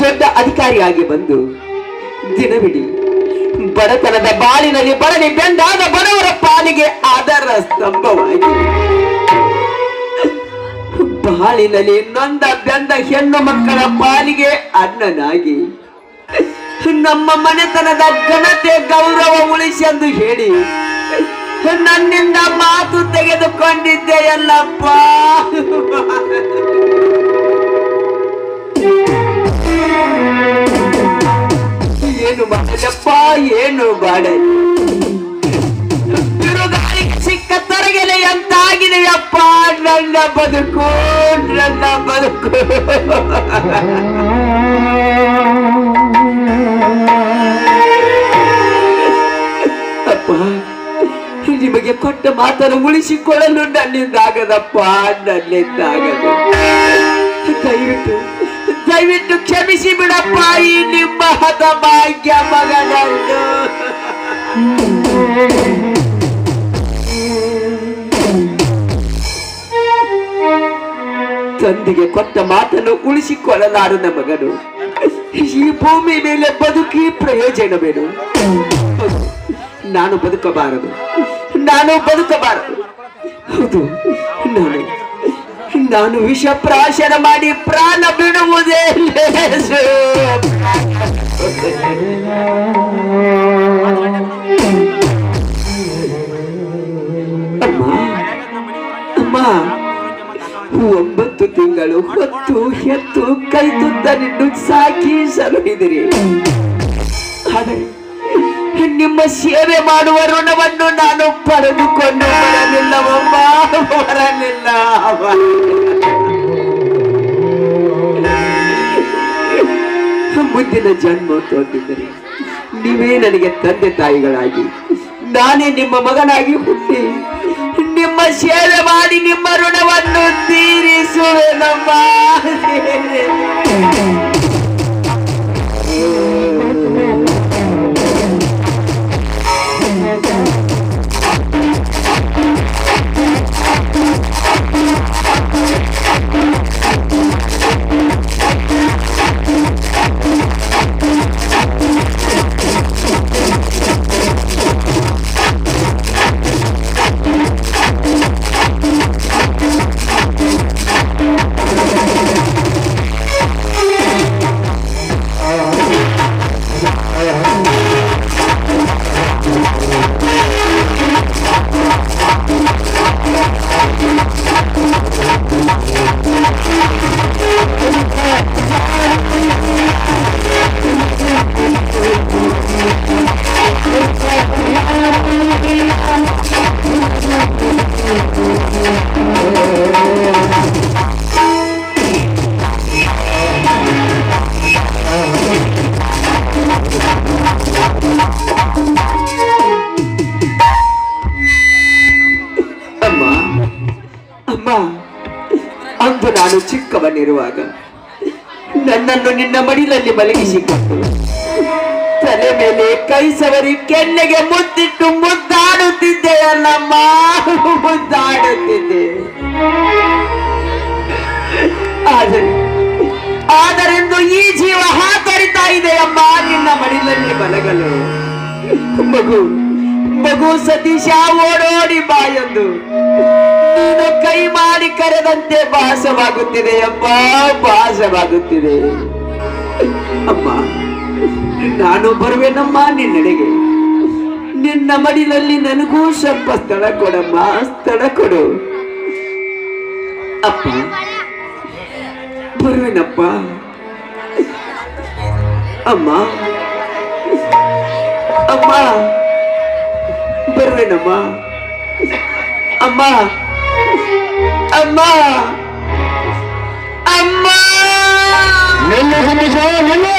ದೊಡ್ಡ ಅಧಿಕಾರಿಯಾಗಿ ಬಂದು ದಿನವಿಡಿ ಬಡತನದ ಬಾಳಿನಲ್ಲಿ ಬಡಲಿ ಬೆಂದಾದ ಬಡವರ ಪಾಲಿಗೆ ಆಧಾರ ಸ್ತಂಭವಾಗಿ ಬಾಳಿನಲ್ಲಿ ನೊಂದ ಬೆಂದ ಹೆಣ್ಣು ಮಕ್ಕಳ ಪಾಲಿಗೆ ಅಣ್ಣನಾಗಿ ನಮ್ಮ ಮನೆತನದ ಘನತೆ ಗೌರವ ಉಳಿಸೆಂದು ಹೇಳಿ ನನ್ನಿಂದ ಮಾತು ತೆಗೆದುಕೊಂಡಿದ್ದೆ ಎಲ್ಲಪ್ಪ ಏನು ಮಾಡಲಪ್ಪ ಏನು ಬಾಡ ಬಿರುಗಾಳಿಗೆ ಸಿಕ್ಕ ತರಗೆಲೆ ಎಂತಾಗಿದೆಯಪ್ಪ ನನ್ನ ಬದುಕು ನನ್ನ ಬದುಕು ಅಪ್ಪ ನಿಮಗೆ ಕೊಟ್ಟ ಮಾತನ್ನು ಉಳಿಸಿಕೊಳ್ಳಲು ನನ್ನಿಂದಾಗದಪ್ಪ ನನ್ನಿಂದಾಗದು ದಯವಿಟ್ಟು ದಯವಿಟ್ಟು ಕ್ಷಮಿಸಿ ಬಿಡಪ್ಪ ಈ ನಿಮ್ಮ ಹದ ಭಾಗ್ಯ ಮಗನನ್ನು ತಂದೆಗೆ ಕೊಟ್ಟ ಮಾತನ್ನು ಉಳಿಸಿಕೊಳ್ಳಲಾರದ ಮಗನು ಈ ಭೂಮಿ ಮೇಲೆ ಬದುಕಿ ಪ್ರಯೋಜನವೇನು ನಾನು ಬದುಕಬಾರದು ನಾನು ಬದುಕಬಾರದು ಹೌದು ನಾನು ನಾನು ವಿಷ ಪ್ರಾಶನ ಮಾಡಿ ಪ್ರಾಣ ಬಿಡುವುದೇ ಲೇಸು. ಅಮ್ಮ ಅಮ್ಮ ಒಂಬತ್ತು ತಿಂಗಳು ಹೊತ್ತು ಹೆತ್ತು ಕೈ ತುತ್ತ ನಿಟ್ಟು ಸಾಕಿ ಸಲುಹಿದಿರಿ ಆದರೆ ನಿಮ್ಮ ಸೇವೆ ಮಾಡುವ ಋಣವನ್ನು ನಾನು ಪಡೆದುಕೊಂಡು ಬರಲಿಲ್ಲವಮ್ಮ ಬರಲಿಲ್ಲ ಮುಂದಿನ ಜನ್ಮ ತೋರಿದ್ದರೆ ನೀವೇ ನನಗೆ ತಂದೆ ತಾಯಿಗಳಾಗಿ ನಾನೇ ನಿಮ್ಮ ಮಗನಾಗಿ ಹುಟ್ಟಿ ನಿಮ್ಮ ಸೇವೆ ಮಾಡಿ ನಿಮ್ಮ ಋಣವನ್ನು ತೀರಿಸುವೆನಮ್ಮ ಅಮ್ಮ ಅಮ್ಮ ಅಂದು ನಾನು ಚಿಕ್ಕವನಿರುವಾಗ ನನ್ನನ್ನು ನಿನ್ನ ಮಡಿಲಲ್ಲಿ ಮಲಗಿಸಿಕೊಂಡು ತಲೆ ಮೇಲೆ ಕೈ ಸವರಿ ಕೆನ್ನೆಗೆ ಮುತ್ತಿಟ್ಟು ಮುದ್ದಾಡುತ್ತಿದ್ದೆ ಅಲ್ಲಮ್ಮ ಮುದ್ದಾಡುತ್ತಿದ್ದೆ ಆದರೆ ಆದರೆಂದು ಈ ಜೀವ ಹಾತರಿತಾ ಇದೆ ಅಮ್ಮ ನಿನ್ನ ಮಡಿಲಲ್ಲಿ ಮಲಗಲು ಮಗು ಮಗು ಸತೀಶ ಓಡೋಡಿ ಬಾ ಎಂದು ನೀನು ಕೈ ಮಾಡಿ ಕರೆದಂತೆ ಭಾಸವಾಗುತ್ತಿದೆ ಅಮ್ಮ ಭಾಸವಾಗುತ್ತಿದೆ ಅಮ್ಮ ನಾನು ಬರುವೆನಮ್ಮ ನಿನ್ನೆಡೆಗೆ ನಿನ್ನ ಮಡಿಲಲ್ಲಿ ನನಗೂ ಸ್ವಲ್ಪ ಸ್ಥಳ ಕೊಡಮ್ಮ ಸ್ಥಳ ಕೊಡು ಅಪ್ಪ ಬರುವೆನಪ್ಪ ಅಮ್ಮ ಅಮ್ಮ ಬರುವೆನಮ್ಮ ಅಮ್ಮ ಅಮ್ಮ ಅಮ್ಮ ನಿನ್ನ ಸಮಸ್ಯೆ ನಿಲ್ಲು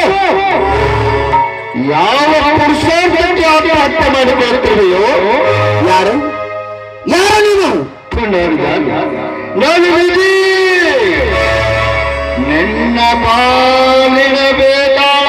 ಯಾವ ಪುರುಷ ಗಂಟೆ ಆತ್ಮಹತ್ಯೆ ಮಾಡಿಕೊಳ್ತಿದೆಯೋ ಯಾರು ಯಾರು ನೀನು ನಾನು ವಿಧಿ ನಿನ್ನ ಪಾಲಿನ ಬೇತಾಳ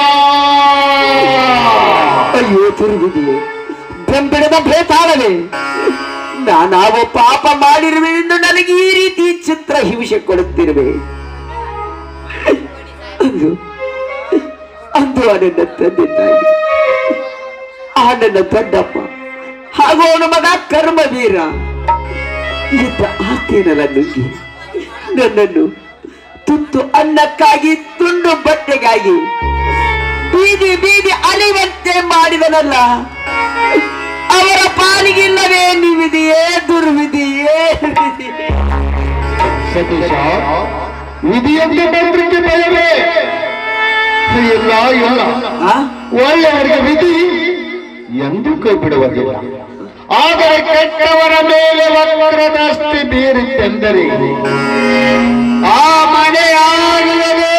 ಅಯ್ಯೋ ತಿರುಗಿದೆಯೇ ಬೆಂಬೆಡದ ಭೇತಾಳವೇ ನಾನಾವ ಪಾಪ ಮಾಡಿರುವೆ ಎಂದು ನನಗೆ ಈ ರೀತಿ ಚಿತ್ರ ಹಿಂಸೆ ಕೊಡುತ್ತಿರುವೆ ಅಂದು ಅಂದು ಆ ನನ್ನ ತಂದೆ ತಾಯಿ ಆ ನನ್ನ ದೊಡ್ಡಪ್ಪ ಹಾಗೂ ಅವನ ಮಗ ಕರ್ಮವೀರ ಇದ್ದ ಆತೇನಲ್ಲ ನುಗ್ಗಿ ನನ್ನನ್ನು ತುತ್ತು ಅನ್ನಕ್ಕಾಗಿ ತುಂಡು ಬಟ್ಟೆಗಾಗಿ ಬೀದಿ ಬೀದಿ ಅಲಿವಂತೆ ಮಾಡಿದನಲ್ಲ ಅವರ ಪಾಲಿಗಿಲ್ಲವೇ ನಿವಿದೆಯೇ ದುರ್ವಿಧಿಯೇ ವಿಧಿಯೇ? ಸತೀಶ ವಿಧಿಯಂತೆ ಬಂದ್ರಿಗೆ ಭಯವೇ ಇಲ್ಲ ಇಲ್ಲ ಆ? ಒಳ್ಳೆಯವರಿಗೆ ವಿಧಿ ಎಂದೂ ಕೈ ಬಿಡುವುದಿಲ್ಲ ಆದರೆ ಕೆಟ್ಟವರ ಮೇಲೆ ವಕ್ರದಸ್ತಿ ಬೀರಿತೆಂದರೆ ಆ ಮನೆ ಆಗುತ್ತದೆ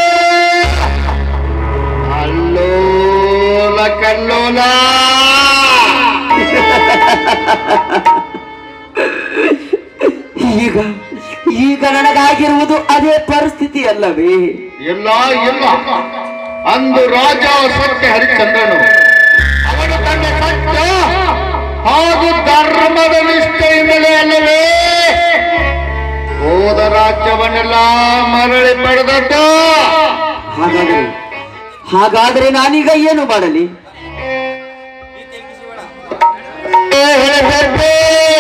ಅಲ್ಲೋಲ ಕಲ್ಲೋಲ ಈಗ ಈಗ ನನಗಾಗಿರುವುದು ಅದೇ ಪರಿಸ್ಥಿತಿ ಅಲ್ಲವೇ ಇಲ್ಲ ಇಲ್ಲ ಅಂದು ರಾಜ ಸತ್ಯ ಹರಿಚಂದ್ರನು ಅವನು ತನ್ನ ಸತ್ಯ ಹಾಗೂ ಧರ್ಮದ ನಿಷ್ಠೆಯಿಂದಲೇ ಅಲ್ಲವೇ ಹೋದ ರಾಜ್ಯವನ್ನೆಲ್ಲ ಮರಳಿ ಪಡೆದದ್ದು ಹಾಗಾದರೆ ಹಾಗಾದರೆ ನಾನೀಗ ಏನು ಮಾಡಲಿ ಏ ಹೇಳಬೇಕು.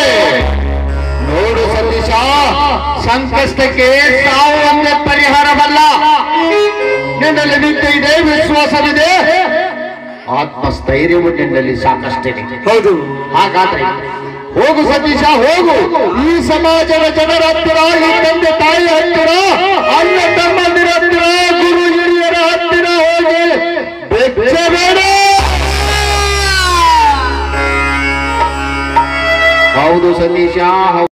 ನೋಡು ಸತೀಶ ಸಂಕಷ್ಟಕ್ಕೆ ಸಾವು ಒಂದೇ ಪರಿಹಾರವಲ್ಲ ನಿನ್ನಲ್ಲಿ ನಿತ್ಯ ಇದೆ ವಿಶ್ವಾಸವಿದೆ ಆತ್ಮಸ್ಥೈರ್ಯವು ನಿನ್ನಲ್ಲಿ ಸಾಕಷ್ಟಿದೆ ಹೌದು ಹಾಗಾದ್ರೆ ಹೋಗು ಸತೀಶ ಹೋಗು ಈ ಸಮಾಜದ ಜನರ ಹತ್ತಿರ ಈ ತಂದೆ ತಾಯಿ ಹತ್ತಿರ ಅಣ್ಣ ತಮ್ಮಂದಿರ ಹತ್ತಿರ ಗುರು ಹಿರಿಯರ ಹತ್ತಿರ ಹೋಗಿ ಭಿಕ್ಷೆ ಬೇಡ ಹೌದು ಸತೀಶ